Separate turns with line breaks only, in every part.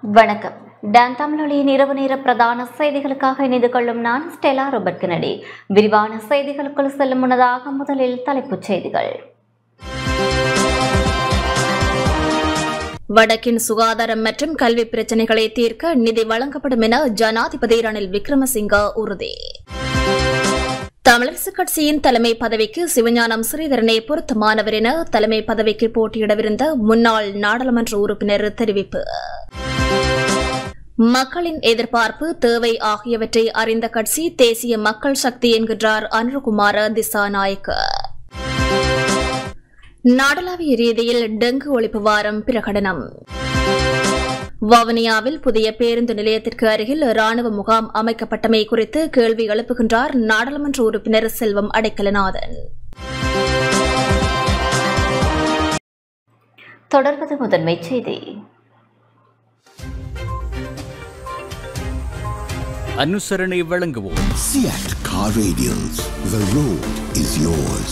வணக்கம் டான் தமிழொலியின் இரவு நேர பிரதான செய்திகளுக்காக இணைந்து கொள்ளும் நான் ஸ்டெலா ரோபர்ட் கெனடி விரிவான செய்திகளுக்குள் செல்லும் முன்னதாக முதலில் தலைப்புச் செய்திகள்
வடக்கின் சுகாதாரம் மற்றும் கல்வி பிரச்சினைகளை தீர்க்க நிதி வழங்கப்படும் என ஜனாதிபதி ரணில் விக்ரமசிங்க உறுதி தமிழரசுக் கட்சியின் தலைமை பதவிக்கு சிவஞானம் ஸ்ரீதரனே பொருத்தமானவர் என தலைமை பதவிக்கு போட்டியிடவிருந்த முன்னாள் நாடாளுமன்ற உறுப்பினர் தெரிவிப்பு மக்களின் எதிர்பார்ப்பு தேவை ஆகியவற்றை அறிந்த கட்சி தேசிய மக்கள் சக்தி என்கின்றார் அனுகுமார திசாநாயக்க நாடளாவிய ரீதியில் டெங்கு ஒழிப்பு வாரம் பிரகடனம் வவுனியாவில் புதிய பேருந்து நிலையத்திற்கு அருகில் ராணுவ முகாம் அமைக்கப்பட்டமை குறித்து கேள்வி எழுப்புகின்றார் நாடாளுமன்ற உறுப்பினர் செல்வம் அடைக்கலநாதன்
தொடர்வது முதன்மைச் செய்தி
அனுசரணை வழங்குவோம்
Seat Car Radials. The road is yours.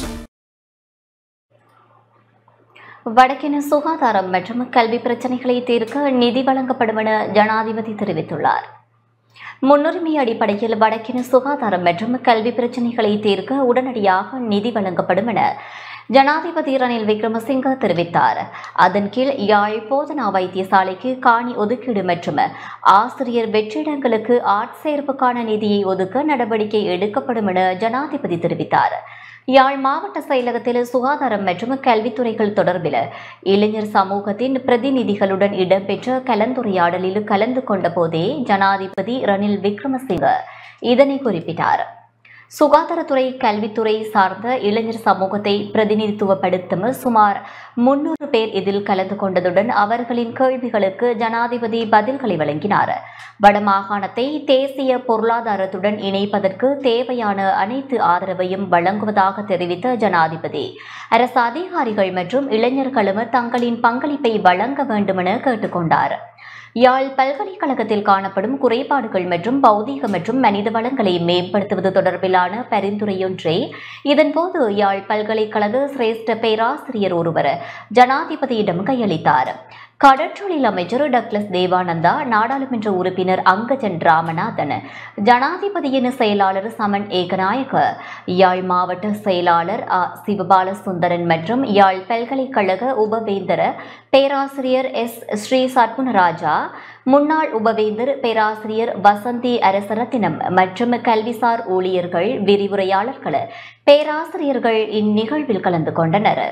வடக்கின் சுகாதாரம் மற்றும் கல்வி பிரச்சினைகளை தீர்க்க நிதி வழங்கப்படும் என ஜனாதிபதி தெரிவித்துள்ளார் முன்னுரிமை அடிப்படையில் வடக்கின் சுகாதாரம் மற்றும் கல்வி பிரச்சினைகளை தீர்க்க உடனடியாக நிதி வழங்கப்படும் என ஜனாதிபதி ரணில் விக்ரமசிங்க தெரிவித்தார் அதன் கீழ் யாழ் போதனா வைத்தியசாலைக்கு காணி ஒதுக்கீடு மற்றும் ஆசிரியர் வெற்றிடங்களுக்கு ஆட்சேர்ப்புக்கான நிதியை ஒதுக்க நடவடிக்கை எடுக்கப்படும் என ஜனாதிபதி தெரிவித்தார் யாழ் மாவட்ட செயலகத்தில் சுகாதாரம் மற்றும் கல்வித்துறைகள் தொடர்பில் இளைஞர் சமூகத்தின் பிரதிநிதிகளுடன் இடம்பெற்ற கலந்துரையாடலில் கலந்து கொண்ட போதே ஜனாதிபதி ரணில் விக்ரமசிங்க இதனை குறிப்பிட்டார் சுகாதாரத்துறை கல்வித்துறை சார்ந்த இளைஞர் சமூகத்தை பிரதிநிதித்துவப்படுத்தும் சுமார் முன்னூறு பேர் இதில் கலந்து கொண்டதுடன் அவர்களின் கேள்விகளுக்கு ஜனாதிபதி பதில்களை வழங்கினார் வடமாகாணத்தை தேசிய பொருளாதாரத்துடன் இணைப்பதற்கு தேவையான அனைத்து ஆதரவையும் வழங்குவதாக தெரிவித்த ஜனாதிபதி அரசு அதிகாரிகள் மற்றும் இளைஞர்களும் தங்களின் பங்களிப்பை வழங்க வேண்டுமென கேட்டுக்கொண்டார் யாழ் பல்கலைக்கழகத்தில் காணப்படும் குறைபாடுகள் மற்றும் பௌதீக மற்றும் மனித வளங்களை மேம்படுத்துவது தொடர்பிலான பரிந்துரையொன்றை இதன்போது யாழ் பல்கலைக்கழக சிரேஷ்ட பேராசிரியர் ஒருவர் ஜனாதிபதியிடம் கையளித்தார் கடற்றொழில் அமைச்சர் டக்ளஸ் தேவானந்தா நாடாளுமன்ற உறுப்பினர் அங்கஜன் ராமநாதன் ஜனாதிபதியின் செயலாளர் சமன் ஏகநாயக்க யாழ் மாவட்ட செயலாளர் அ சிவபால சுந்தரன் மற்றும் யாழ் பல்கலைக்கழக உபவேந்தர பேராசிரியர் எஸ் ஸ்ரீ சத்குணராஜா முன்னாள் உபவேந்தர் பேராசிரியர் வசந்தி அரசரத்தினம் மற்றும் கல்விசார் ஊழியர்கள் விரிவுரையாளர்கள் பேராசிரியர்கள் இந்நிகழ்வில் கலந்து கொண்டனர்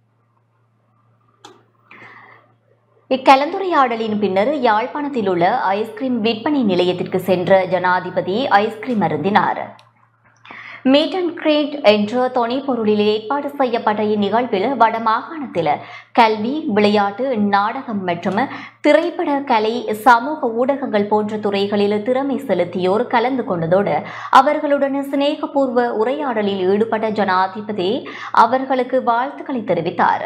இக்கலந்துரையாடலின் பின்னர் யாழ்ப்பாணத்தில் உள்ள ஐஸ்கிரீம் விற்பனை நிலையத்திற்கு சென்ற ஜனாதிபதி ஐஸ்கிரீம் அருந்தினார் மீட் அண்ட் கிரேட் என்ற துணைப்பொருளில் ஏற்பாடு செய்யப்பட்ட இந்நிகழ்வில் வடமாகாணத்தில் கல்வி விளையாட்டு நாடகம் மற்றும் திரைப்பட கலை சமூக ஊடகங்கள் போன்ற துறைகளில் திறமை செலுத்தியோர் கலந்து கொண்டதோடு அவர்களுடன் சிநேகபூர்வ உரையாடலில் ஈடுபட்ட ஜனாதிபதி அவர்களுக்கு வாழ்த்துக்களை தெரிவித்தார்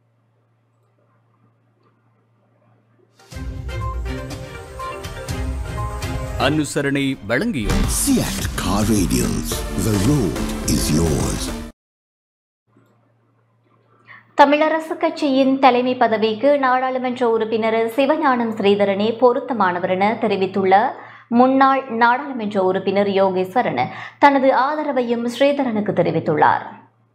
அனுசரணை வழங்கியோம்
Seat Car Radials. The road is yours.
Tamilarasu கட்சியின் தலைமை பதவிக்கு நாடாளுமன்ற உறுப்பினர் சிவஞானம் ஸ்ரீதரனே பொருத்தமானவர் என தெரிவித்துள்ள முன்னாள் நாடாளுமன்ற உறுப்பினர் யோகேஸ்வரன் தனது ஆதரவையும் ஸ்ரீதரனுக்கு தெரிவித்துள்ளார்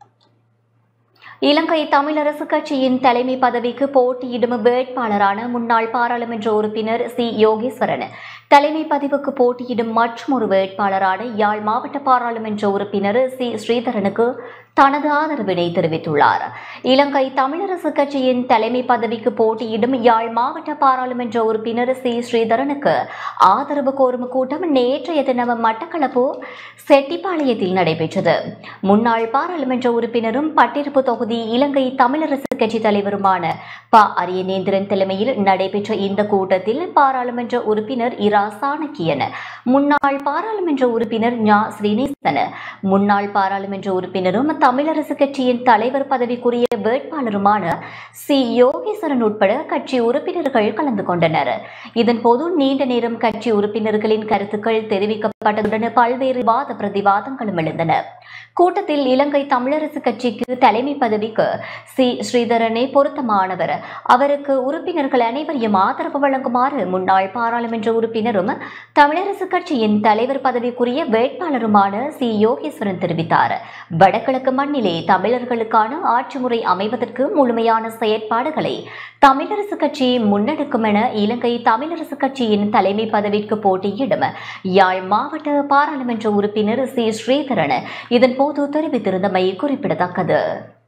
இலங்கை தமிழரசு கட்சியின் தலைமை பதவிக்கு போட்டியிடும் வேட்பாளரான முன்னாள் பாராளுமன்ற உறுப்பினர் சி யோகேஸ்வரன் தலைமை பதவிக்கு போட்டியிடும் மற்றொரு வேட்பாளரான யாழ் மாவட்ட பாராளுமன்ற உறுப்பினர் சி ஸ்ரீதரனுக்கு தனது ஆதரவினை தெரிவித்துள்ளார் இலங்கை தமிழரசு கட்சியின் தலைமை பதவிக்கு போட்டியிடும் யாழ் மாவட்ட பாராளுமன்ற உறுப்பினர் சி ஸ்ரீதரனுக்கு ஆதரவு கோரும் கூட்டம் நேற்றைய தினம் மட்டக்களப்பு செட்டிப்பாளையத்தில் நடைபெற்றது முன்னாள் பாராளுமன்ற உறுப்பினரும் பட்டிருப்பு தொகுதி இலங்கை தமிழரசு கட்சி தலைவருமான ப அரியநேந்திரன் தலைமையில் நடைபெற்ற இந்த கூட்டத்தில் பாராளுமன்ற உறுப்பினர் இரா சாணக்கியன் முன்னாள் பாராளுமன்ற உறுப்பினர் ஞா ஸ்ரீநேசன் முன்னாள் பாராளுமன்ற உறுப்பினரும் தமிழரசு கட்சியின் தலைவர் பதவிக்குரிய வேட்பாளருமான சி யோகேஸ்வரன் உட்பட கட்சி உறுப்பினர்கள் கலந்து கொண்டனர் இதன்போது நீண்ட நேரம் கட்சி உறுப்பினர்களின் கருத்துக்கள் தெரிவிக்கப்பட்டதுடன் பல்வேறு வாத பிரதிவாதங்களும் எழுந்தன கூட்டத்தில் இலங்கை தமிழரசு கட்சிக்கு தலைமை பதவி பதவிக்கு சி ஸ்ரீதரனே பொருத்தமானவர் அவருக்கு உறுப்பினர்கள் அனைவரையும் ஆதரவு வழங்குமாறு முன்னாள் பாராளுமன்ற உறுப்பினரும் தமிழரசு கட்சியின் தலைவர் பதவிக்குரிய வேட்பாளருமான சி யோகேஸ்வரன் தெரிவித்தார் வடகிழக்கு மண்ணிலே தமிழர்களுக்கான ஆட்சி முறை அமைவதற்கு முழுமையான செயற்பாடுகளை தமிழரசு கட்சி முன்னெடுக்கும் என இலங்கை தமிழரசு கட்சியின் தலைமை பதவிக்கு போட்டியிடும் யாழ் மாவட்ட பாராளுமன்ற உறுப்பினர் சி ஸ்ரீதரன் இதன்போது தெரிவித்திருந்தமை குறிப்பிடத்தக்கது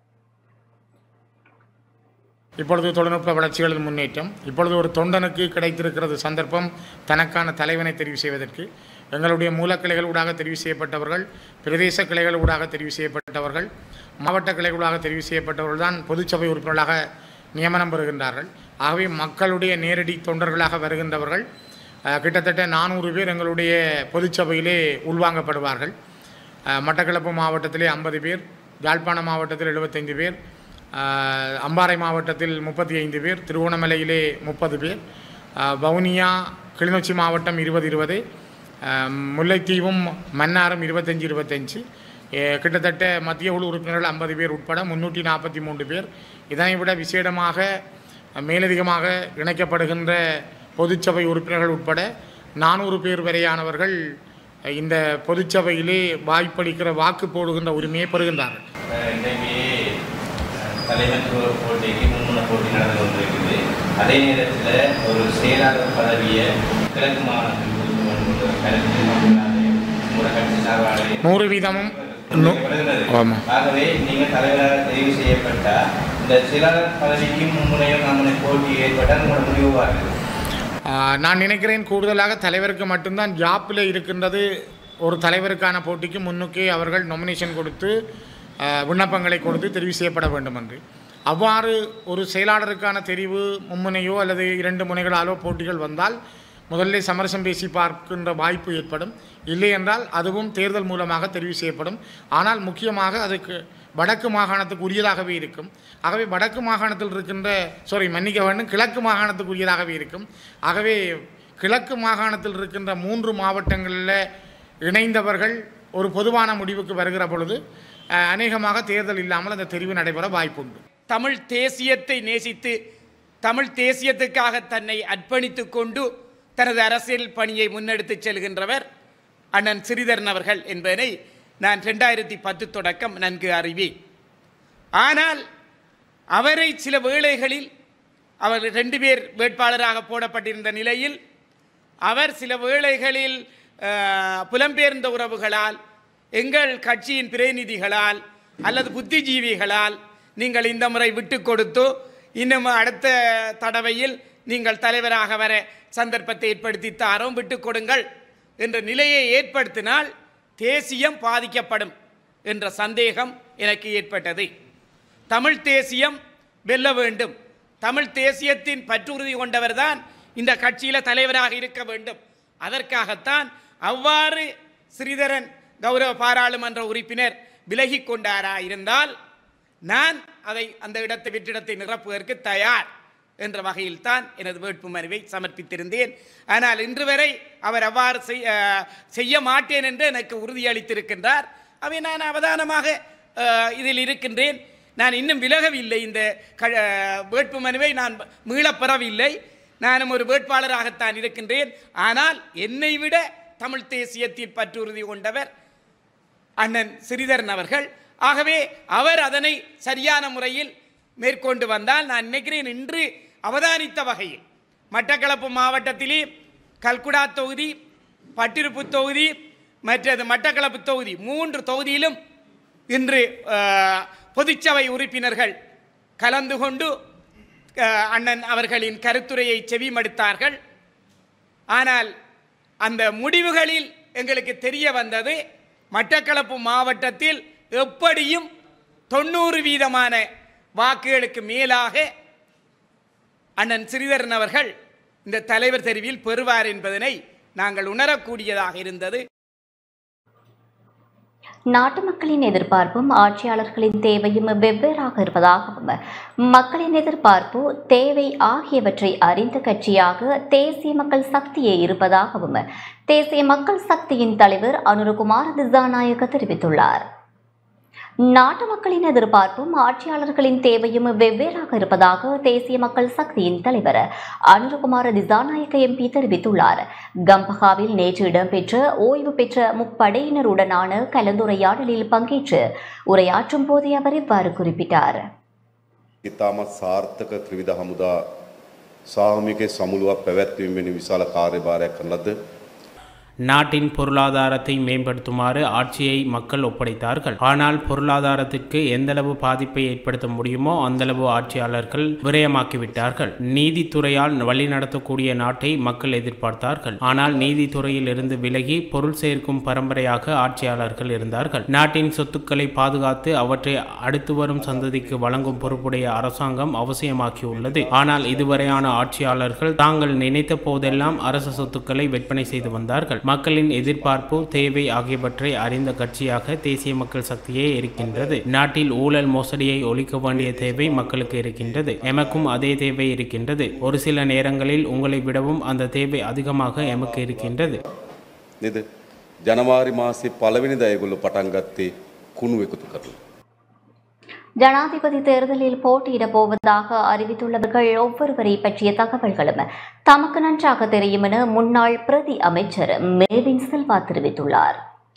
இப்பொழுது தொழில்நுட்ப வளர்ச்சிகளின் முன்னேற்றம் இப்பொழுது ஒரு தொண்டனுக்கு கிடைத்திருக்கிறது சந்தர்ப்பம் தனக்கான தலைவனை தெரிவு செய்வதற்கு எங்களுடைய மூலக்கிளைகள் ஊடாக தெரிவு செய்யப்பட்டவர்கள் பிரதேச கிளைகள் ஊடாக தெரிவு செய்யப்பட்டவர்கள் மாவட்ட கிளைகளாக தெரிவு செய்யப்பட்டவர்கள் தான் பொதுச்சபை உறுப்பினர்களாக நியமனம் பெறுகின்றார்கள் ஆகவே மக்களுடைய நேரடி தொண்டர்களாக வருகின்றவர்கள் அஹ், கிட்டத்தட்ட நானூறு பேர் எங்களுடைய பொதுச்சபையிலே உள்வாங்கப்படுவார்கள் அஹ், மட்டக்களப்பு மாவட்டத்திலே ஐம்பது பேர் யாழ்ப்பாணம் மாவட்டத்தில் எழுபத்தைந்து பேர் அஹ், அம்பாறை மாவட்டத்தில் முப்பத்தி ஐந்து பேர் திருவோணமலையிலே முப்பது பேர் அஹ், வவுனியா கிளிநொச்சி மாவட்டம் இருபது இருபது அஹ், முல்லைத்தீவும் மன்னாரும் இருபத்தஞ்சி இருபத்தஞ்சு அஹ், கிட்டத்தட்ட மத்திய குழு உறுப்பினர்கள் ஐம்பது பேர் உட்பட முன்னூற்றி நாற்பத்தி மூன்று பேர் இதனை விட விசேடமாக அஹ், மேலதிகமாக இணைக்கப்படுகின்ற பொதுச்சபை உறுப்பினர்கள் உட்பட நானூறு பேர் வரையானவர்கள் அஹ், இந்த பொதுச்சபையிலே வாய்ப்பளிக்கிற வாக்கு போடுகின்ற உரிமையை பெறுகின்றார்கள்
இன்றைக்கு தலைமைத்துவ போட்டிக்கு மும்முன போட்டி நடந்து கொண்டிருக்குது அதே நேரத்தில் ஒரு செயலாளர் பதவியை கிழக்கு மாநிலத்தில் கொடுக்க வேண்டும் என்ற கருத்து மக்களாலே உங்களோட கட்சி சார்பாலே
நூறு வீதமும் நூ-
வருகிறது.
ஆமாம்
ஆகவே நீங்கள் தலைவராக தெரிவு செய்யப்பட்டால் இந்த செயலாளர் பதவிக்கு மும்முனையும் நம்முடைய போட்டி ஏற்பட்டால் உங்களோட முடிவு வருது
ஆஹ் நான் நினைக்கிறேன் கூடுதலாக தலைவருக்கு மட்டும்தான் ஜாப்பில் இருக்கின்றது ஒரு தலைவருக்கான போட்டிக்கு முன்னுக்கே அவர்கள் நொமினேஷன் கொடுத்து ஆஹ் விண்ணப்பங்களை கொடுத்து தெரிவு செய்யப்பட வேண்டும் என்று அவ்வாறு ஒரு செயலாளருக்கான தெரிவு மும்முனையோ அல்லது இரண்டு முனைகளாலோ போட்டிகள் வந்தால் முதல்ல சமரசம் பேசி பார்க்கின்ற வாய்ப்பு ஏற்படும் இல்லை என்றால் அதுவும் தேர்தல் மூலமாக தெரிவு செய்யப்படும் ஆனால் முக்கியமாக அதுக்கு வடக்கு மாகாணத்துக்கு உரியதாகவே இருக்கும் ஆகவே வடக்கு மாகாணத்தில் இருக்கின்ற சாரி மன்னிக்க வேண்டும் கிழக்கு மாகாணத்துக்கு உரியதாகவே இருக்கும் ஆகவே கிழக்கு மாகாணத்தில் இருக்கின்ற மூன்று மாவட்டங்களில் இணைந்தவர்கள் ஒரு பொதுவான முடிவுக்கு வருகிற பொழுது அஹ், அநேகமாக தேர்தல் இல்லாமல் அந்த தெரிவு நடைபெற வாய்ப்புண்டு
தமிழ் தேசியத்தை நேசித்து தமிழ் தேசியத்துக்காக தன்னை அர்ப்பணித்துக் கொண்டு தனது அரசியல் பணியை முன்னெடுத்துச் செல்கின்றவர் அண்ணன் சிறிதரன் அவர்கள் என்பதனை நான் ரெண்டாயிரத்தி பத்து தொடக்கம் நன்கு அறிவேன் ஆனால் அவரை சில வேளைகளில் அவர் ரெண்டு பேர் வேட்பாளராக போடப்பட்டிருந்த நிலையில் அவர் சில வேளைகளில் அஹ், புலம்பெயர்ந்த உறவுகளால் எங்கள் கட்சியின் பிரதிநிதிகளால் அல்லது புத்திஜீவிகளால் நீங்கள் இந்த முறை விட்டு கொடுத்து இன்னும் அடுத்த தடவையில் நீங்கள் தலைவராக வர சந்தர்ப்பத்தை ஏற்படுத்தி தாரோம் விட்டு கொடுங்கள் என்ற நிலையை ஏற்படுத்தினால் தேசியம் பாதிக்கப்படும் என்ற சந்தேகம் எனக்கு ஏற்பட்டது தமிழ் தேசியம் வெல்ல வேண்டும் தமிழ் தேசியத்தின் பற்றுறுதி கொண்டவர்தான் இந்த கட்சியில் தலைவராக இருக்க வேண்டும் அதற்காகத்தான் அவ்வாறு ஸ்ரீதரன் கௌரவ பாராளுமன்ற உறுப்பினர் விலகி கொண்டாரா இருந்தால் நான் அதை அந்த இடத்தை வெற்றிடத்தை நிரப்புவதற்கு தயார் என்ற வகையில் தான் எனது வேட்பு மனுவை சமர்ப்பித்திருந்தேன் ஆனால் இன்று வரை அவர் அவ்வாறு செய்- அஹ், செய்ய மாட்டேன் என்று எனக்கு உறுதியளித்திருக்கின்றார் அவை நான் அவதானமாக அஹ், இதில் இருக்கின்றேன் நான் இன்னும் விலகவில்லை இந்த க அஹ், வேட்பு மனுவை நான் மீளப் பெறவில்லை நானும் ஒரு வேட்பாளராகத்தான் இருக்கின்றேன் ஆனால் என்னை விட தமிழ் தேசியத்தில் பற்றுறுதி கொண்டவர் அண்ணன் ஸ்ரீதரன் அவர்கள் ஆகவே அவர் அதனை சரியான முறையில் மேற்கொண்டு வந்தால் நான் நினைக்கிறேன் இன்று அவதானித்த வகையில் மட்டக்களப்பு மாவட்டத்திலே கல்குடா தொகுதி பட்டிருப்பு தொகுதி மற்றது மட்டக்களப்பு தொகுதி மூன்று தொகுதியிலும் இன்று அஹ், பொதுச்சபை உறுப்பினர்கள் கலந்து கொண்டு அஹ், அண்ணன் அவர்களின் கருத்துரையை செவிமடுத்தார்கள் ஆனால் அந்த முடிவுகளில் எங்களுக்கு தெரிய வந்தது மட்டக்களப்பு மாவட்டத்தில் எப்படியும் தொண்ணூறு வீதமான வாக்குகளுக்கு மேலாக அண்ணன் ஸ்ரீதரன் அவர்கள் இந்த தலைவர் தெரிவில் பெறுவார் என்பதனை நாங்கள் உணரக்கூடியதாக இருந்தது
நாட்டு மக்களின் எதிர்பார்ப்பும் ஆட்சியாளர்களின் தேவையும் வெவ்வேறாக இருப்பதாகவும் மக்களின் எதிர்பார்ப்பு தேவை ஆகியவற்றை அறிந்த கட்சியாக தேசிய மக்கள் சக்தியே இருப்பதாகவும் தேசிய மக்கள் சக்தியின் தலைவர் அனுரகுமார் திசாநாயக்க தெரிவித்துள்ளார் நாட்டு மக்களின் எதிர்பார்ப்பும் ஆட்சியாளர்களின் தேவையும் வெவ்வேறாக இருப்பதாக தேசிய மக்கள் சக்தியின் தலைவர் அனுரகுமார திசாநாயக்க எம்பி தெரிவித்துள்ளார் கம்பஹாவில் நேற்று இடம்பெற்ற ஓய்வு பெற்ற முப்படையினருடனான கலந்துரையாடலில் பங்கேற்று உரையாற்றும் போதே அவர் இவ்வாறு குறிப்பிட்டார்
ඉතාමත් සාර්ථක ත්‍රවිධ හමුදා සාහමික සමුළුවක් පැවැත්වීමෙන විශාල කාර්යභාරයක් කරන ලද
நாட்டின் பொருளாதாரத்தை மேம்படுத்துமாறு ஆட்சியை மக்கள் ஒப்படைத்தார்கள் ஆனால் பொருளாதாரத்திற்கு எந்தளவு பாதிப்பை ஏற்படுத்த முடியுமோ அந்தளவு ஆட்சியாளர்கள் விரயமாக்கிவிட்டார்கள் நீதித்துறையால் வழிநடத்தக்கூடிய நாட்டை மக்கள் எதிர்பார்த்தார்கள் ஆனால் நீதித்துறையில் இருந்து விலகி பொருள் சேர்க்கும் பரம்பரையாக ஆட்சியாளர்கள் இருந்தார்கள் நாட்டின் சொத்துக்களை பாதுகாத்து அவற்றை அடுத்து வரும் சந்ததிக்கு வழங்கும் பொறுப்புடைய அரசாங்கம் அவசியமாக்கியுள்ளது ஆனால் இதுவரையான ஆட்சியாளர்கள் தாங்கள் நினைத்த போதெல்லாம் அரசு சொத்துக்களை விற்பனை செய்து வந்தார்கள் மக்களின் எதிர்பார்ப்பு தேவை ஆகியவற்றை அறிந்த கட்சியாக தேசிய மக்கள் சக்தியே இருக்கின்றது நாட்டில் ஊழல் மோசடியை ஒழிக்க வேண்டிய தேவை மக்களுக்கு இருக்கின்றது எமக்கும் அதே தேவை இருக்கின்றது ஒரு சில நேரங்களில் உங்களை விடவும் அந்த தேவை அதிகமாக எமக்கு இருக்கின்றது
නේද ජනවාරි මාසේ පළවෙනිදා ඒගොල්ලෝ පටන් ගත්තේ කුණු එකතු කරලා.
ஜனாதிபதி தேர்தலில் போட்டியிடப் போவதாக அறிவித்துள்ளவர்கள் ஒவ்வொருவரை பற்றிய தகவல்களும் தமக்கு நன்றாக தெரியும் என முன்னாள் பிரதி அமைச்சர் மேவின் செல்வா தெரிவித்துள்ளார்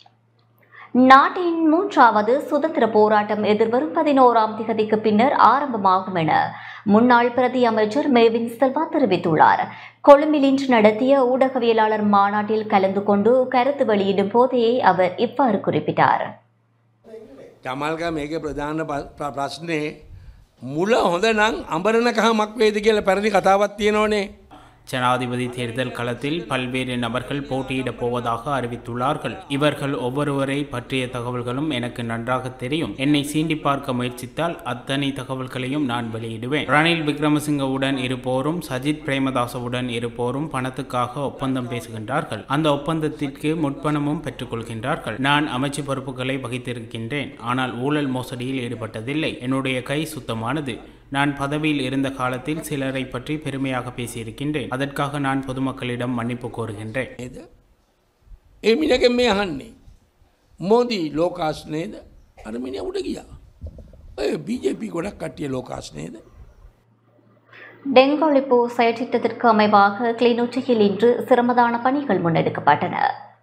நாட்டின் மூன்றாவது சுதந்திர போராட்டம் எதிர்வரும் பதினோராம் திகதிக்கு பின்னர் ஆரம்பமாகும் என முன்னாள் பிரதி அமைச்சர் மேவின் செல்வா தெரிவித்துள்ளார் கொழும்பில் இன்று நடத்திய ஊடகவியலாளர் மாநாட்டில் கலந்து கொண்டு கருத்து வெளியிடும் போதே அவர் இவ்வாறு குறிப்பிட்டார்
තමල්ග මේක ප්‍රධාන ප- ප්‍ර- ප්‍රශ්නය මුල හොඳ නං අඹරණ කහමක් වේද කියල පැරදි කතාවත් තියෙනවනේ
ஜனாதிபதி தேர்தல் களத்தில் பல்வேறு நபர்கள் போட்டியிடப் போவதாக அறிவித்துள்ளார்கள் இவர்கள் ஒவ்வொருவரை பற்றிய தகவல்களும் எனக்கு நன்றாக தெரியும் என்னை சீண்டி பார்க்க முயற்சித்தால் அத்தனை தகவல்களையும் நான் வெளியிடுவேன் ரணில் விக்ரமசிங்கவுடன் இருப்போரும் சஜித் பிரேமதாசவுடன் இருப்போரும் பணத்துக்காக ஒப்பந்தம் பேசுகின்றார்கள் அந்த ஒப்பந்தத்திற்கு முற்பணமும் பெற்றுக்கொள்கின்றார்கள் நான் அமைச்சு பொறுப்புகளை வகித்திருக்கின்றேன் ஆனால் ஊழல் மோசடியில் ஈடுபட்டதில்லை என்னுடைய கை சுத்தமானது நான் பதவியில் இருந்த காலத்தில் சிலரை பற்றி பெருமையாக பேசியிருக்கின்றேன் அதற்காக நான் பொதுமக்களிடம் மன்னிப்பு கோருகின்றேன்
නේද. ඒ මිනකෙන් මේ අහන්නේ. මෝදී ලෝකාශ්නයද අරමිනි උඩ ගියා. ඔය BJP ගොඩක් කට්ටිය ලෝකාශ්නයද.
டெங்கு ஒழிப்பு செயற்றிட்டத்திற்கு அமைவாக கிளிநொச்சியில் இன்று சிரமதான பணிகள் முன்னெடுக்கப்பட்டன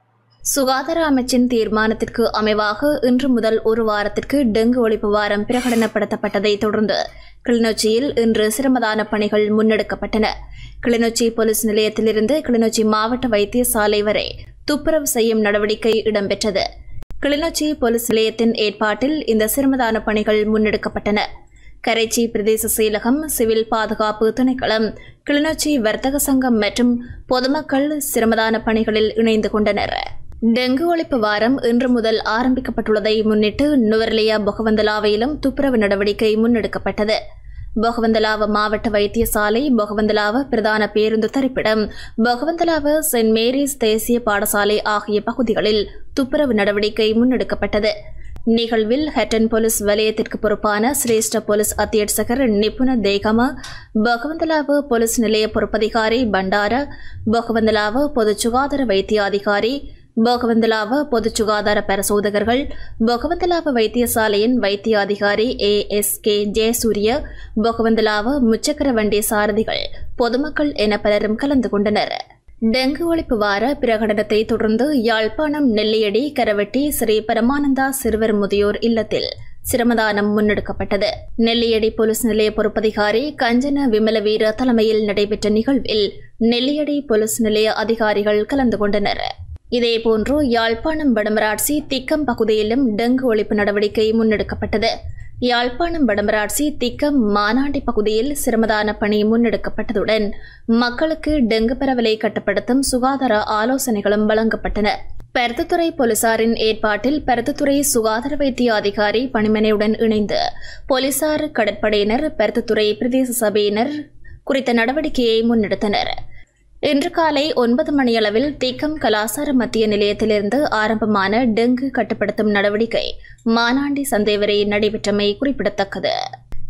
சுகாதார அமைச்சின் தீர்மானத்திற்கு அமைவாக இன்று முதல் ஒரு வாரத்திற்கு டெங்கு ஒழிப்பு வாரம் பிரகடனப்படுத்தப்பட்டதை தொடர்ந்து கிளிநொச்சியில் இன்று சிரமதான பணிகள் முன்னெடுக்கப்பட்டன கிளிநொச்சி போலீஸ் நிலையத்திலிருந்து கிளிநொச்சி மாவட்ட வைத்தியசாலை வரை துப்புரவு செய்யும் நடவடிக்கை இடம்பெற்றது கிளிநொச்சி போலீஸ் நிலையத்தின் ஏற்பாட்டில் இந்த சிரமதான பணிகள் முன்னெடுக்கப்பட்டன கரைச்சி பிரதேச செயலகம் சிவில் பாதுகாப்பு திணைக்களம் கிளிநொச்சி வர்த்தக சங்கம் மற்றும் பொதுமக்கள் சிரமதான பணிகளில் இணைந்து கொண்டனர் டெங்கு ஒழிப்பு வாரம் இன்று முதல் ஆரம்பிக்கப்பட்டுள்ளதை முன்னிட்டு நுவர்லியா பொகவந்தலாவையிலும் துப்புரவு நடவடிக்கை முன்னெடுக்கப்பட்டது பொகவந்தலாவ மாவட்ட வைத்தியசாலை பொகவந்தலாவ பிரதான பேருந்து தரிப்பிடம் பொகவந்தலாவ சென்ட் மேரிஸ் தேசிய பாடசாலை ஆகிய பகுதிகளில் துப்புரவு நடவடிக்கை முன்னெடுக்கப்பட்டது நிகழ்வில் ஹட்டன் போலீஸ் வலயத்திற்கு பொறுப்பான சிரேஷ்ட போலீஸ் அத்தியட்சகர் நிபுண தேகம பகவந்தலாவ போலீஸ் நிலைய பொறுப்பதிகாரி பண்டார பகவந்தலாவ பொது சுகாதார வைத்திய அதிகாரி போகவந்தலாவ பொது சுகாதார பரிசோதகர்கள் போகவந்தலாவ வைத்தியசாலையின் வைத்திய அதிகாரி A S K Jayasuriya Bogawantalawa முச்சக்கர வண்டி சாரதிகள் பொதுமக்கள் என பலரும் கலந்து கொண்டனர் டெங்கு ஒழிப்பு வார பிரகடனத்தை தொடர்ந்து யாழ்ப்பாணம் நெல்லியடி கரவெட்டி ஸ்ரீ பரமானந்தா சிறுவர் முதியோர் இல்லத்தில் சிரமதானம் முன்னெடுக்கப்பட்டது நெல்லியடி போலீஸ் நிலைய பொறுப்பதிகாரி கஞ்சன விமலவீர தலைமையில் நடைபெற்ற நிகழ்வில் நெல்லியடி போலீஸ் நிலைய அதிகாரிகள் கலந்து கொண்டனர் இதேபோன்று யாழ்ப்பாணம் வடமராட்சி திக்கம் பகுதியிலும் டெங்கு ஒழிப்பு நடவடிக்கை முன்னெடுக்கப்பட்டது யாழ்ப்பாணம் வடமராட்சி திக்கம் மானாண்டி பகுதியில் சிரமதான பணி முன்னெடுக்கப்பட்டதுடன் மக்களுக்கு டெங்கு பரவலை கட்டுப்படுத்தும் சுகாதார ஆலோசனைகளும் வழங்கப்பட்டன பருத்தித்துறை போலீசாரின் ஏற்பாட்டில் பருத்தித்துறை சுகாதார வைத்திய அதிகாரி பணிமனையுடன் இணைந்து போலீசார் கடற்படையினர் பருத்தித்துறை பிரதேச சபையினர் குறித்த நடவடிக்கையை முன்னெடுத்தனர் இன்று காலை ஒன்பது மணியளவில் தீக்கம் கலாசார மத்திய நிலையத்திலிருந்து ஆரம்பமான டெங்கு கட்டுப்படுத்தும் நடவடிக்கை மானாண்டி சந்தை வரை நடைபெற்றமை குறிப்பிடத்தக்கது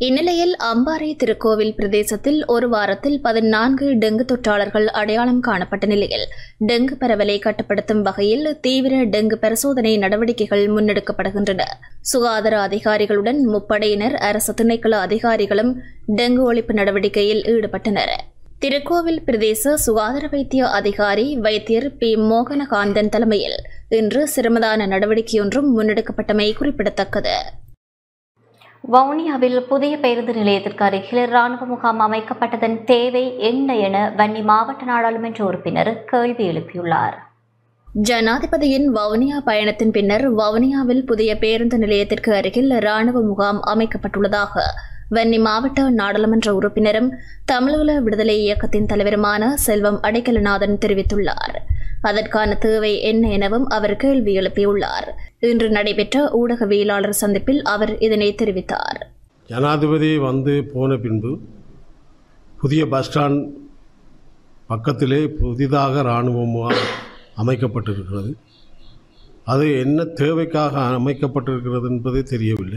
இந்நிலையில் அம்பாறை திருக்கோவில் பிரதேசத்தில் ஒரு வாரத்தில் பதினான்கு டெங்கு தொற்றாளர்கள் அடையாளம் காணப்பட்ட நிலையில் டெங்கு பரவலை கட்டுப்படுத்தும் வகையில் தீவிர டெங்கு பரிசோதனை நடவடிக்கைகள் முன்னெடுக்கப்படுகின்றன சுகாதார அதிகாரிகளுடன் முப்படையினர் அரசு திணைக்கள அதிகாரிகளும் டெங்கு ஒழிப்பு நடவடிக்கையில் ஈடுபட்டனர் திருக்கோவில் பிரதேச சுகாதார வைத்திய அதிகாரி வைத்தியர் பி மோகனகாந்தன் தலைமையில் இன்று சிரமதான நடவடிக்கையொன்றும் முன்னெடுக்கப்பட்டமை குறிப்பிடத்தக்கது
வவுனியாவில் புதிய பேருந்து நிலையத்திற்கு அருகில் ராணுவ முகாம் அமைக்கப்பட்டதன் தேவை என்ன என வன்னி மாவட்ட நாடாளுமன்ற உறுப்பினர் கேள்வி எழுப்பியுள்ளார்
ஜனாதிபதியின் வவுனியா பயணத்தின் பின்னர் வவுனியாவில் புதிய பேருந்து நிலையத்திற்கு அருகில் ராணுவ முகாம் அமைக்கப்பட்டுள்ளதாக வன்னி மாவட்ட நாடாளுமன்ற உறுப்பினரும் தமிழீழ விடுதலை இயக்கத்தின் தலைவருமான செல்வம் அடைக்கலநாதன் தெரிவித்துள்ளார் அதற்கான தேவை என்ன எனவும் அவர் கேள்வி எழுப்பியுள்ளார் இன்று நடைபெற்ற ஊடகவியலாளர் சந்திப்பில் அவர் இதனை தெரிவித்தார்
ஜனாதிபதி வந்து போன பின்பு புதிய பஸ் ஸ்டாண்ட் பக்கத்திலே புதிதாக இராணுவ முகாம் அமைக்கப்பட்டிருக்கிறது அது என்ன தேவைக்காக அமைக்கப்பட்டிருக்கிறது என்பது தெரியவில்லை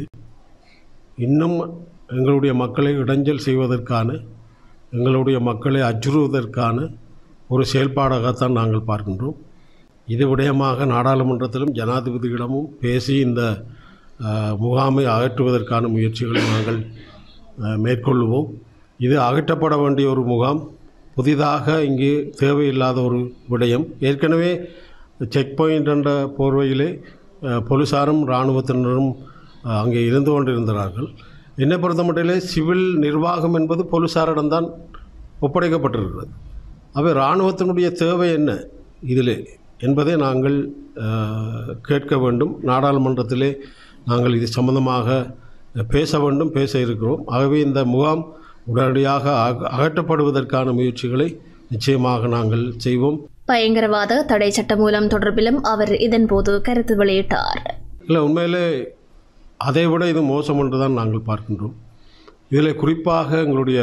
இன்னும் எங்களுடைய மக்களை இடைஞ்சல் செய்வதற்கான எங்களுடைய மக்களை அச்சுறுவதற்கான ஒரு செயல்பாடாகத்தான் நாங்கள் பார்க்கின்றோம் இது விடயமாக நாடாளுமன்றத்திலும் ஜனாதிபதியிடமும் பேசி இந்த அஹ், முகாமை அகற்றுவதற்கான முயற்சிகளை நாங்கள் அஹ், மேற்கொள்வோம் இது அகற்றப்பட வேண்டிய ஒரு முகாம் புதிதாக இங்கு தேவையில்லாத ஒரு விடயம் ஏற்கனவே செக் பாயிண்ட் என்ற போர்வையிலே அஹ், போலீசாரும் இராணுவத்தினரும் அஹ், அங்கே இருந்து கொண்டிருந்தார்கள் என்னை பொறுத்தமட்டிலே சிவில் நிர்வாகம் என்பது போலீசாரிடம்தான் ஒப்படைக்கப்பட்டிருக்கிறது அவை இராணுவத்தினுடைய தேவை என்ன இதிலே என்பதை நாங்கள் அஹ், கேட்க வேண்டும் நாடாளுமன்றத்திலே நாங்கள் இது சம்பந்தமாக பேச வேண்டும் பேச இருக்கிறோம் ஆகவே இந்த முகாம் உடனடியாக அக- அகற்றப்படுவதற்கான முயற்சிகளை நிச்சயமாக நாங்கள் செய்வோம்
பயங்கரவாத தடை சட்ட மூலம் தொடர்பிலும் அவர் இதன்போது கருத்து வெளியிட்டார்
இல்லை உண்மையிலே அதை விட இது மோசம் என்று தான் நாங்கள் பார்க்கின்றோம் இதில் குறிப்பாக எங்களுடைய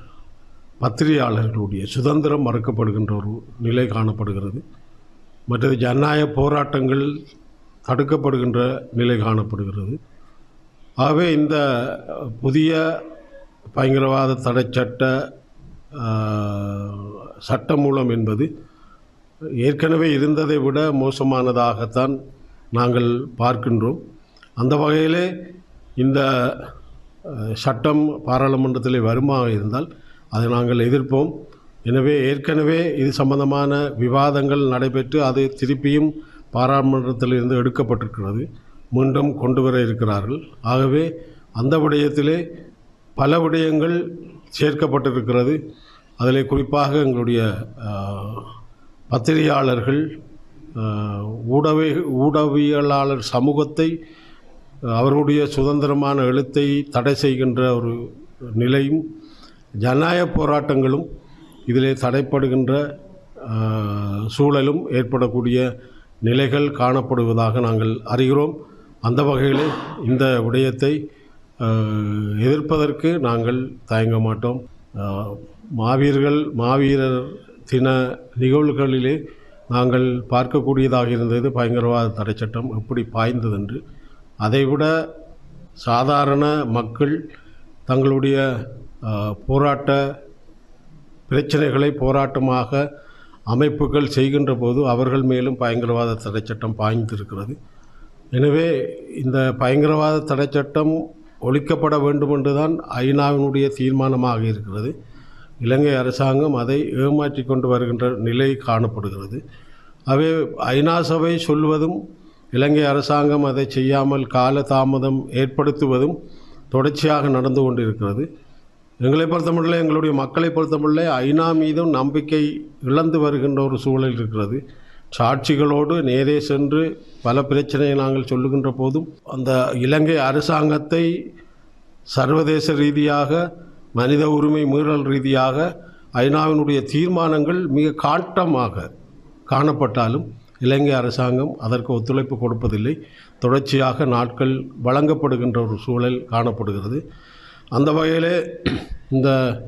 பத்திரிகையாளர்களுடைய சுதந்திரம் மறுக்கப்படுகின்ற ஒரு நிலை காணப்படுகிறது மற்றது ஜனநாயக போராட்டங்கள் தடுக்கப்படுகின்ற நிலை காணப்படுகிறது ஆகவே இந்த புதிய பயங்கரவாத தடை சட்ட ஆஹ், சட்டமூலம் என்பது ஏற்கனவே இருந்ததை விட மோசமானதாகத்தான் நாங்கள் பார்க்கின்றோம் அந்த வகையிலே இந்த அஹ், சட்டம் பாராளுமன்றத்திலே வருமாக இருந்தால் அதை நாங்கள் எதிர்ப்போம் எனவே ஏற்கனவே இது சம்பந்தமான விவாதங்கள் நடைபெற்று அது திருப்பியும் பாராளுமன்றத்திலிருந்து எடுக்கப்பட்டிருக்கிறது மீண்டும் கொண்டு வர இருக்கிறார்கள் ஆகவே அந்த விடயத்திலே பல விடயங்கள் சேர்க்கப்பட்டிருக்கிறது அதில் குறிப்பாக எங்களுடைய ஆஹ், பத்திரிகையாளர்கள் ஆஹ், ஊடக ஊடகவியலாளர் சமூகத்தை அஹ், அவர்களுடைய சுதந்திரமான எழுத்தை தடை செய்கின்ற ஒரு நிலையும் ஜனநாயக போராட்டங்களும் இதிலே தடைப்படுகின்ற ஆஹ், சூழலும் ஏற்படக்கூடிய நிலைகள் காணப்படுவதாக நாங்கள் அறிகிறோம் அந்த வகையில் இந்த விடயத்தை ஆஹ், எதிர்ப்பதற்கு நாங்கள் தயங்க மாட்டோம் ஆஹ், மாவீரர்கள் மாவீரர் தின நிகழ்வுகளிலே நாங்கள் பார்க்கக்கூடியதாக இருந்தது பயங்கரவாத தடை சட்டம் எப்படி பாய்ந்தது என்று அதைவிட சாதாரண மக்கள் தங்களுடைய ஆஹ், போராட்ட பிரச்சனைகளை போராட்டமாக அமைப்புகள் செய்கின்ற போது அவர்கள் மேலும் பயங்கரவாத தடை சட்டம் பாய்ந்திருக்கிறது எனவே இந்த பயங்கரவாத தடை சட்டம் ஒழிக்கப்பட வேண்டும் என்றுதான் ஐநாவினுடைய தீர்மானமாக இருக்கிறது இலங்கை அரசாங்கம் அதை ஏமாற்றி கொண்டு வருகின்ற நிலை காணப்படுகிறது அவை ஐநா சபை சொல்வதும் இலங்கை அரசாங்கம் அதை செய்யாமல் கால தாமதம் ஏற்படுத்துவதும் தொடர்ச்சியாக நடந்து கொண்டிருக்கிறது எங்களை பொறுத்தமட்டில் எங்களுடைய மக்களை பொறுத்தமட்டில் ஐநா மீதும் நம்பிக்கை இழந்து வருகின்ற ஒரு சூழல் இருக்கிறது சாட்சிகளோடு நேரே சென்று பல பிரச்சனையை நாங்கள் சொல்லுகின்ற போதும் அந்த இலங்கை அரசாங்கத்தை சர்வதேச ரீதியாக மனித உரிமை மீறல் ரீதியாக ஐநாவினுடைய தீர்மானங்கள் மிக காட்டமாக காணப்பட்டாலும் இலங்கை அரசாங்கம் அதற்கு ஒத்துழைப்பு கொடுப்பதில்லை தொடர்ச்சியாக நாட்கள் வழங்கப்படுகின்ற ஒரு சூழல் காணப்படுகிறது அந்த வகையிலே இந்த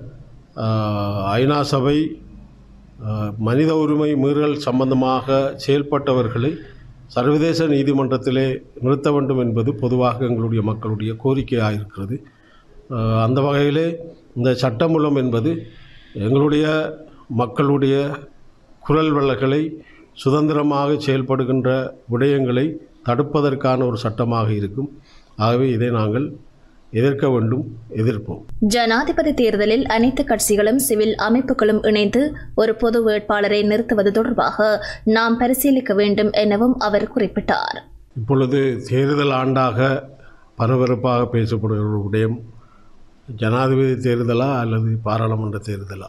ஆஹ், ஐநா சபை ஆஹ், மனித உரிமை மீறல் சம்பந்தமாக செயல்பட்டவர்களை சர்வதேச நீதிமன்றத்திலே நிறுத்த வேண்டும் என்பது பொதுவாக எங்களுடைய மக்களுடைய கோரிக்கையாக இருக்கிறது அஹ், அந்த வகையிலே இந்த சட்டமூலம் என்பது எங்களுடைய மக்களுடைய குரல் வழக்குகளை சுதந்திரமாக செயல்படுகின்ற விடயங்களை தடுப்பதற்கான ஒரு சட்டமாக இருக்கும் ஆகவே இதை நாங்கள் எதிர்க்க வேண்டும் எதிர்ப்போம்
ஜனாதிபதி தேர்தலில் அனைத்து கட்சிகளும் சிவில் அமைப்புகளும் இணைந்து ஒரு பொது வேட்பாளரை நிறுத்துவது தொடர்பாக நாம் பரிசீலிக்க வேண்டும் எனவும் அவர் குறிப்பிட்டார்
இப்பொழுது தேர்தல் ஆண்டாக பரபரப்பாக பேசப்படுகிற ஒரு விடயம் ஜனாதிபதி தேர்தலா அல்லது பாராளுமன்ற தேர்தலா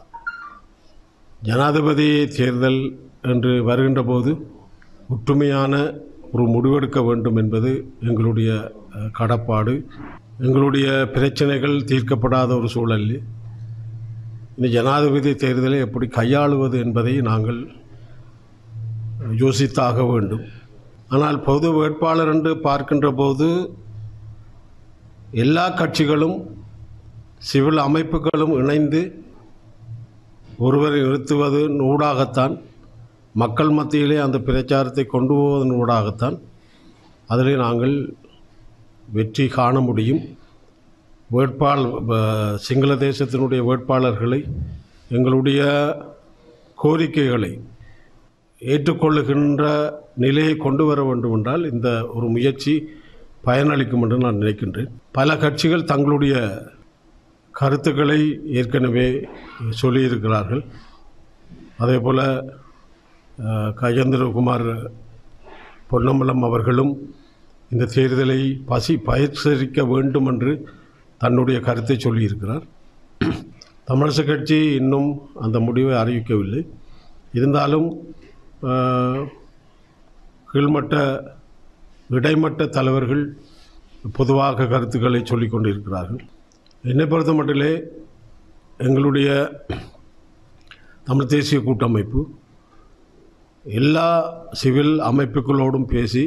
ஜனாதிபதி தேர்தல் என்று வருகின்ற போது ஒற்றுமையான ஒரு முடிவெடுக்க வேண்டும் என்பது எங்களுடைய அஹ், கடப்பாடு எங்களுடைய பிரச்சனைகள் தீர்க்கப்படாத ஒரு சூழலில் இந்த ஜனாதிபதி தேர்தலை எப்படி கையாளுவது என்பதை நாங்கள் யோசித்தாக வேண்டும் ஆனால் பொது வேட்பாளர் என்று பார்க்கின்ற போது எல்லா கட்சிகளும் சிவில் அமைப்புகளும் இணைந்து ஒருவரை நிறுத்துவது ஊடாகத்தான் மக்கள் மத்தியிலே அந்த பிரச்சாரத்தை கொண்டு போவதன் ஊடாகத்தான் அதிலே நாங்கள் வெற்றி காண முடியும் வேட்பாளர் ப- சிங்கள தேசத்தினுடைய வேட்பாளர்களை எங்களுடைய கோரிக்கைகளை ஏற்றுக்கொள்ளுகின்ற நிலையை கொண்டு வர வேண்டும் என்றால் இந்த ஒரு முயற்சி பயனளிக்கும் என்று நான் நினைக்கின்றேன் பல கட்சிகள் தங்களுடைய கருத்துக்களை ஏற்கனவே சொல்லியிருக்கிறார்கள் அதே போல் கஜேந்திரகுமார் பொன்னம்பலம் அவர்களும் இந்த தேர்தலை பசி பயிற்சிக்க வேண்டும் என்று தன்னுடைய கருத்தை சொல்லியிருக்கிறார் தமிழரசு கட்சி இன்னும் அந்த முடிவை அறிவிக்கவில்லை இருந்தாலும் ஆஹ், கீழ்மட்ட இடைமட்ட தலைவர்கள் பொதுவாக கருத்துக்களை சொல்லிக் கொண்டிருக்கிறார்கள் என்னை பொறுத்த மட்டிலே எங்களுடைய தமிழ் தேசிய கூட்டமைப்பு எல்லா சிவில் அமைப்புகளோடும் பேசி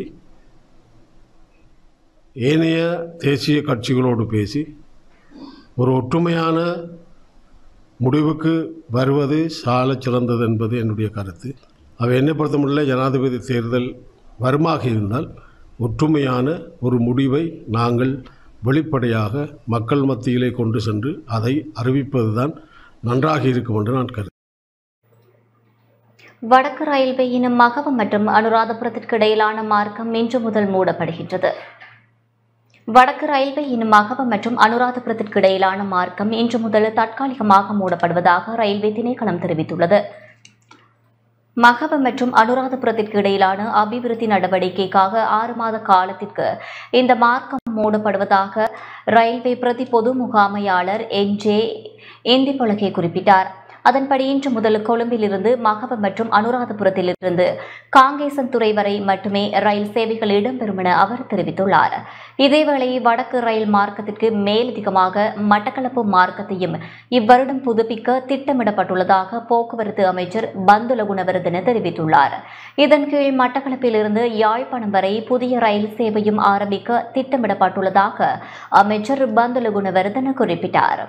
ஏனைய தேசிய கட்சிகளோடு பேசி ஒரு ஒற்றுமையான முடிவுக்கு வருவது சாலச் சிறந்தது என்பது என்னுடைய கருத்து அவை என்னை பொறுத்தமட்டில் ஜனாதிபதி தேர்தல் வருமாக இருந்தால் ஒற்றுமையான ஒரு முடிவை நாங்கள் வெளிப்படையாக மக்கள் மத்தியிலே கொண்டு சென்று அதை அறிவிப்பதுதான் நன்றாக இருக்கும் என்று நான் கருது
வடக்கு ரயில்வேயின் மகவம் மற்றும் அனுராதபுரத்திற்கு இடையிலான மார்க்கம் இன்று முதல் மூடப்படுகின்றது வடக்கு ரயில்வேயின் மகவம் மற்றும் அனுராதபுரத்திற்கு இடையிலான மார்க்கம் இன்று முதல் தற்காலிகமாக மூடப்படுவதாக ரயில்வே திணைக்களம் தெரிவித்துள்ளது மகவம் மற்றும் அனுராதபுரத்திற்கு இடையிலான அபிவிருத்தி நடவடிக்கைக்காக ஆறு மாத காலத்திற்கு இந்த மார்க்கம் மூடப்படுவதாக ரயில்வே பிரதி பொது முகாமையாளர் என் ஜே இந்திபொலகே குறிப்பிட்டார் அதன்படி இன்று முதல் கொழும்பிலிருந்து மகவம் மற்றும் அனுராதபுரத்திலிருந்து காங்கேசன்துறை வரை மட்டுமே ரயில் சேவைகள் இடம்பெறும் என அவர் தெரிவித்துள்ளார் இதேவேளை வடக்கு ரயில் மார்க்கத்திற்கு மேலதிகமாக மட்டக்களப்பு மார்க்கத்தையும் இவ்வருடம் புதுப்பிக்க திட்டமிடப்பட்டுள்ளதாக போக்குவரத்து அமைச்சர் பந்துல குணவர்தன தெரிவித்துள்ளார் இதன் கீழ் மட்டக்களப்பிலிருந்து யாழ்ப்பாணம் வரை புதிய ரயில் சேவையும் ஆரம்பிக்க திட்டமிடப்பட்டுள்ளதாக அமைச்சர் பந்துல குணவர்தன குறிப்பிட்டார்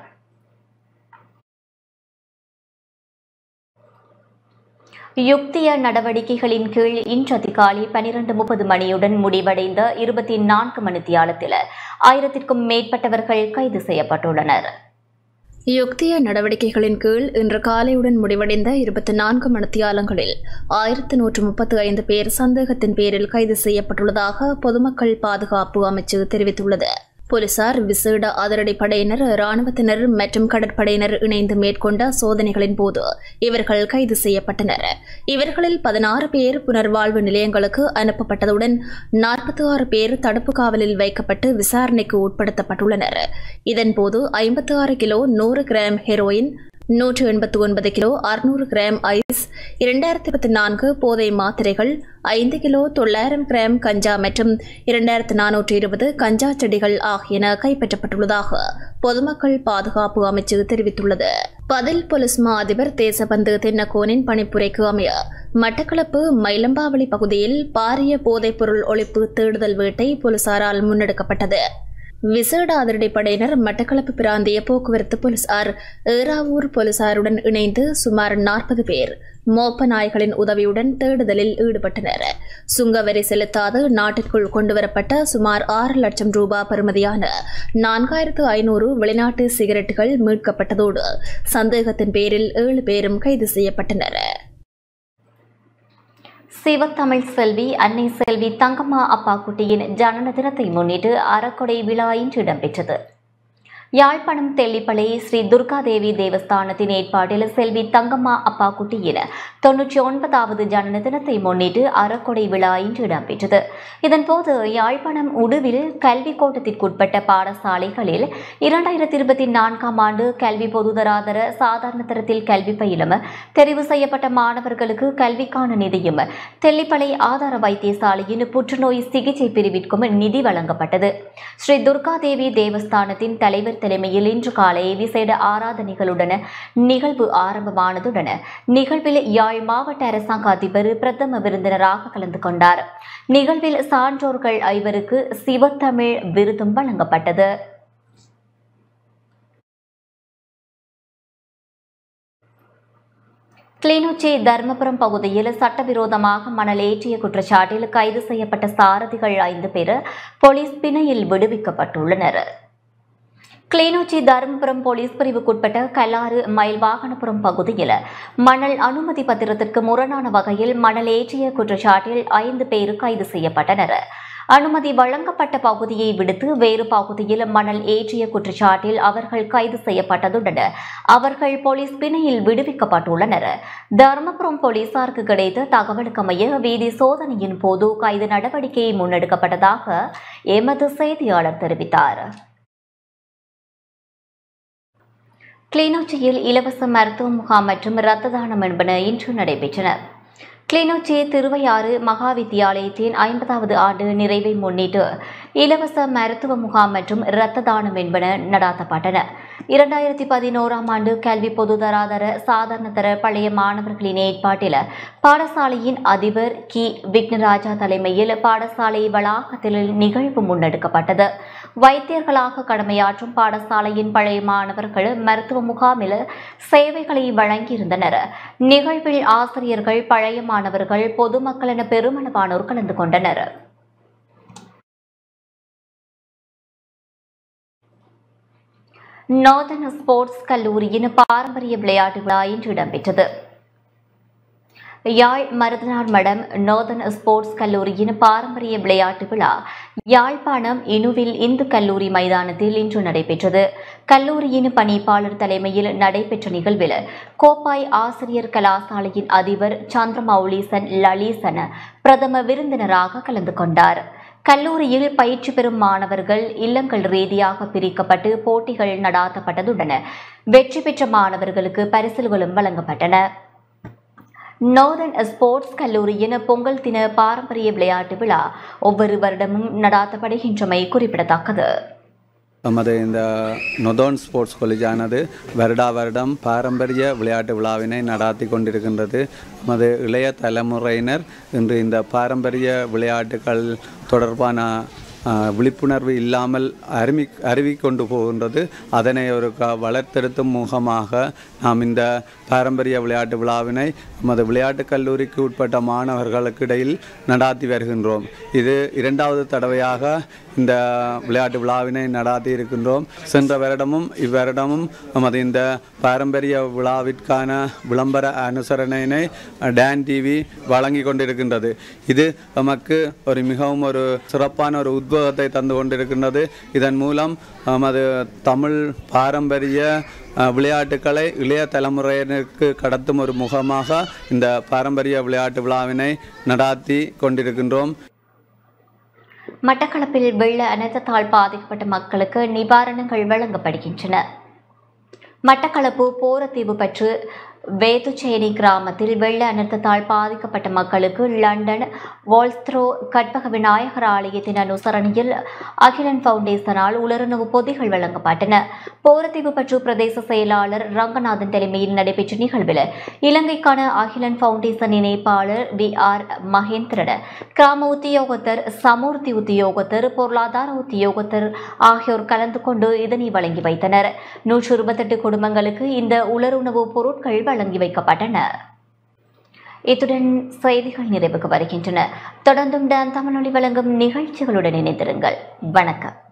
யுக்திய நடவடிக்கைகளின் கீழ் இன்று அதிகாலை பனிரெண்டு முப்பது மணியுடன் முடிவடைந்த இருபத்தி நான்கு மணித்தியாலத்தில் ஆயிரத்திற்கும் மேற்பட்டவர்கள் கைது செய்யப்பட்டுள்ளனர்
யுக்திய நடவடிக்கைகளின் கீழ் இன்று காலையுடன் முடிவடைந்த இருபத்தி நான்கு மணித்தியாலங்களில் ஆயிரத்து நூற்று முப்பத்து ஐந்து பேர் சந்தேகத்தின் பேரில் கைது செய்யப்பட்டுள்ளதாக பொதுமக்கள் பாதுகாப்பு அமைச்சு தெரிவித்துள்ளது போலீசார் விசேட அதிரடி படையினர் இராணுவத்தினர் மற்றும் கடற்படையினர் இணைந்து மேற்கொண்ட சோதனைகளின் போது இவர்கள் கைது செய்யப்பட்டனர் இவர்களில் பதினாறு பேர் புனர்வாழ்வு நிலையங்களுக்கு அனுப்பப்பட்டதுடன் நாற்பத்தி ஆறு பேர் தடுப்பு காவலில் வைக்கப்பட்டு விசாரணைக்கு உட்படுத்தப்பட்டுள்ளனர் இதன்போது ஐம்பத்தி ஆறு கிலோ நூறு கிராம் ஹெரோயின் நூற்று எண்பத்தி ஒன்பது கிலோ அறுநூறு கிராம் ஐஸ் இரண்டாயிரத்தி இருபத்தி நான்கு போதை மாத்திரைகள் ஐந்து கிலோ தொள்ளாயிரம் கிராம் கஞ்சா மற்றும் இரண்டாயிரத்து நானூற்று இருபது கஞ்சா செடிகள் ஆகியன கைப்பற்றப்பட்டுள்ளதாக பொதுமக்கள் பாதுகாப்பு அமைச்சு தெரிவித்துள்ளது பதில் போலீஸ் மா அதிபர் தேசபந்து தென்னகோனின் பணிப்புரைக்கு அமைய மட்டக்களப்பு மயிலம்பாவளி பகுதியில் பாரிய போதைப்பொருள் ஒழிப்பு தேடுதல் வேட்டை போலீசாரால் முன்னெடுக்கப்பட்டது விசேட அதிரடிப்படையினர் மட்டக்களப்பு பிராந்திய போக்குவரத்து போலீசார் ஏறாவூர் போலீசாருடன் இணைந்து சுமார் நாற்பது பேர் மோப்ப நாய்களின் உதவியுடன் தேடுதலில் ஈடுபட்டனர் சுங்கவரி செலுத்தாது நாட்டிற்குள் கொண்டுவரப்பட்ட சுமார் ஆறு லட்சம் ரூபாய் பெறுமதியான நான்காயிரத்து ஐநூறு வெளிநாட்டு சிகரெட்டுகள் மீட்கப்பட்டதோடு சந்தேகத்தின் பேரில் ஏழு பேரும் கைது செய்யப்பட்டனர்
சிவத்தமிழ் செல்வி அன்னை செல்வி தங்கம்மா அப்பாக்குட்டியின் ஜனன தினத்தை முன்னிட்டு அறக்கொடை விழா இன்று இடம்பெற்றது யாழ்ப்பாணம் தெல்லிப்பளை ஸ்ரீ துர்காதேவி தேவஸ்தானத்தின் ஏற்பாட்டில் செல்வி தங்கம்மா அப்பாக்குட்டியின் தொன்னூற்றி ஒன்பதாவது ஜனன தினத்தை முன்னிட்டு அறக்கொடை விழா இன்று இடம்பெற்றது இதன்போது யாழ்ப்பாணம் உடுவில் கல்வி கோட்டத்திற்குட்பட்ட பாடசாலைகளில் இரண்டாயிரத்தி இருபத்தி நான்காம் ஆண்டு கல்வி பொதுதராதர சாதாரண தரத்தில் கல்வி பயிலும் தெரிவு செய்யப்பட்ட மாணவர்களுக்கு கல்விக்கான நிதியும் தெல்லிப்பளை ஆதார வைத்தியசாலையின் புற்றுநோய் சிகிச்சை பிரிவிற்கும் நிதி வழங்கப்பட்டது ஸ்ரீ துர்காதேவி தேவஸ்தானத்தின் தலைவர் தலைமையில் இன்று காலை விசேட ஆராதனைகளுடன் நிகழ்வு ஆரம்பமானதுடன் நிகழ்வில் யாழ் மாவட்ட அரசாங்க அதிபர் பிரதம விருந்தினராக கலந்து கொண்டார் நிகழ்வில் சான்றோர்கள் ஐவருக்கு சிவத்தமிழ் விருதும் வழங்கப்பட்டது கிளிநொச்சி தர்மபுரம் பகுதியில் சட்டவிரோதமாக மணல் ஏற்றிய குற்றச்சாட்டில் கைது செய்யப்பட்ட சாரதிகள் ஐந்து பேர் போலீஸ் பிணையில் விடுவிக்கப்பட்டுள்ளனர் கிளிநொச்சி தருமபுரம் போலீஸ் பிரிவுக்குட்பட்ட கல்லாறு மயில் வாகனபுரம் பகுதியில் மணல் அனுமதி பத்திரத்திற்கு முரணான வகையில் மணல் ஏற்றிய குற்றச்சாட்டில் ஐந்து பேர் கைது செய்யப்பட்டனர் அனுமதி வழங்கப்பட்ட பகுதியை விடுத்து வேறு பகுதியில் மணல் ஏற்றிய குற்றச்சாட்டில் அவர்கள் கைது செய்யப்பட்டதுடன் அவர்கள் போலீஸ் பிணையில் விடுவிக்கப்பட்டுள்ளனர் தருமபுரம் போலீசாருக்கு கிடைத்த தகவலுக்கமைய வீதி சோதனையின் போது கைது நடவடிக்கை முன்னெடுக்கப்பட்டதாக எமது செய்தியாளர் தெரிவித்தார் கிளிநொச்சியில் இலவச மருத்துவ முகாம் மற்றும் இரத்த தானம் என்பன இன்று நடைபெற்றன கிளிநொச்சி திருவையாறு மகா வித்தியாலயத்தின் ஐம்பதாவது ஆண்டு நிறைவை முன்னிட்டு இலவச மருத்துவ முகாம் மற்றும் இரத்த தானம் என்பன நடாத்தப்பட்டன இரண்டாயிரத்தி பதினோராம் ஆண்டு கல்வி பொதுதராதர சாதாரணதர பழைய மாணவர்களின் ஏற்பாட்டில் பாடசாலையின் அதிபர் கி விக்னராஜா தலைமையில் பாடசாலை வளாகத்தில் நிகழ்வு முன்னெடுக்கப்பட்டது வைத்தியர்களாக கடமையாற்றும் பாடசாலையின் பழைய மாணவர்கள் மருத்துவ முகாமில் சேவைகளை வழங்கியிருந்தனர் நிகழ்வில் ஆசிரியர்கள் பழைய மாணவர்கள் பொதுமக்கள் என பெருமளவானோர் கலந்து கொண்டனர் நார்தன் ஸ்போர்ட்ஸ் கல்லூரியின் பாரம்பரிய விளையாட்டு விழா இன்று இடம்பெற்றது யாழ் மருதனார் மடம் நோர்தன் ஸ்போர்ட்ஸ் கல்லூரியின் பாரம்பரிய விளையாட்டு விழா யாழ்ப்பாணம் இணுவில் இந்து கல்லூரி மைதானத்தில் இன்று நடைபெற்றது கல்லூரியின் பணிப்பாளர் தலைமையில் நடைபெற்ற நிகழ்வில் கோப்பாய் ஆசிரியர் கலாசாலையின் அதிபர் சந்திரமௌலீசன் லலீசன் பிரதம விருந்தினராக கலந்து கொண்டார் கல்லூரியில் பயிற்சி பெறும் மாணவர்கள் இல்லங்கள் ரீதியாக பிரிக்கப்பட்டு போட்டிகள் நடாத்தப்பட்டதுடன் வெற்றி பெற்ற மாணவர்களுக்கு பரிசில்களும் வழங்கப்பட்டன நோர்தன் ஸ்போர்ட்ஸ் கல்லூரியின் பொங்கல் தின பாரம்பரிய விளையாட்டு விழா ஒவ்வொரு வருடமும் நடாத்தப்படுகின்றமை குறிப்பிடத்தக்கது
நமது இந்த நொதோன் ஸ்போர்ட்ஸ் காலேஜானது வருடா வருடம் பாரம்பரிய விளையாட்டு விழாவினை நடாத்தி கொண்டிருக்கின்றது நமது இளைய தலைமுறையினர் இன்று இந்த பாரம்பரிய விளையாட்டுகள் தொடர்பான ஆஹ், விழிப்புணர்வு இல்லாமல் அருமி அறிவிக்கொண்டு போகின்றது அதனை ஒரு க வளர்த்தெடுத்தும் முகமாக நாம் இந்த பாரம்பரிய விளையாட்டு விழாவினை நமது விளையாட்டுக் கல்லூரிக்கு உட்பட்ட மாணவர்களுக்கு இடையில் நடாத்தி வருகின்றோம் இது இரண்டாவது தடவையாக இந்த விளையாட்டு விழாவினை நடாத்தி இருக்கின்றோம் சென்ற வருடமும் இவ்வருடமும் நமது இந்த பாரம்பரிய விழாவிற்கான விளம்பர அனுசரணையினை டான் டிவி வழங்கி கொண்டிருக்கின்றது இது நமக்கு ஒரு மிகவும் ஒரு சிறப்பான ஒரு உத்வேகத்தை தந்து கொண்டிருக்கின்றது இதன் மூலம் நமது தமிழ் பாரம்பரிய அஹ், விளையாட்டுக்களை இளைய தலைமுறையினருக்கு கடத்தும் ஒரு முகமாக இந்த பாரம்பரிய விளையாட்டு விழாவினை நடாத்தி கொண்டிருக்கின்றோம்
மட்டக்களப்பில் வெள்ள அனர்த்தத்தால் பாதிக்கப்பட்ட மக்களுக்கு நிவாரணங்கள் வழங்கப்படுகின்றன மட்டக்களப்பு போரத்தீவு பற்று வேதுச்சேரி கிராமத்தில் வெள்ள அனர்த்தத்தால் பாதிக்கப்பட்ட மக்களுக்கு லண்டன் வால்ஸ்த்ரோ கற்பக விநாயகர் ஆலயத்தின் அனுசரணையில் அகிலன் பவுண்டேஷனால் உலருணவு பொதிகள் வழங்கப்பட்டன போரத்தீவு பற்று பிரதேச செயலாளர் ரங்கநாதன் தலைமையில் நடைபெற்ற நிகழ்வில் இலங்கைக்கான அகிலன் பவுண்டேஷன் இணைப்பாளர் வி ஆர் மகேந்திரன் கிராம உத்தியோகத்தர் சமூர்த்தி உத்தியோகத்தர் பொருளாதார உத்தியோகத்தர் ஆகியோர் கலந்து கொண்டு இதனை வழங்கி வைத்தனர் நூற்று இருபத்தெட்டு குடும்பங்களுக்கு இந்த உலருணவு பொருட்கள் வழங்கி வைக்கப்பட்டன இத்துடன் செய்திகள் நிறைவுக்கு வருகின்றன தொடர்ந்தும் டான் தமிழொலி வழங்கும் நிகழ்ச்சிகளுடன் இணைந்திருங்கள் வணக்கம்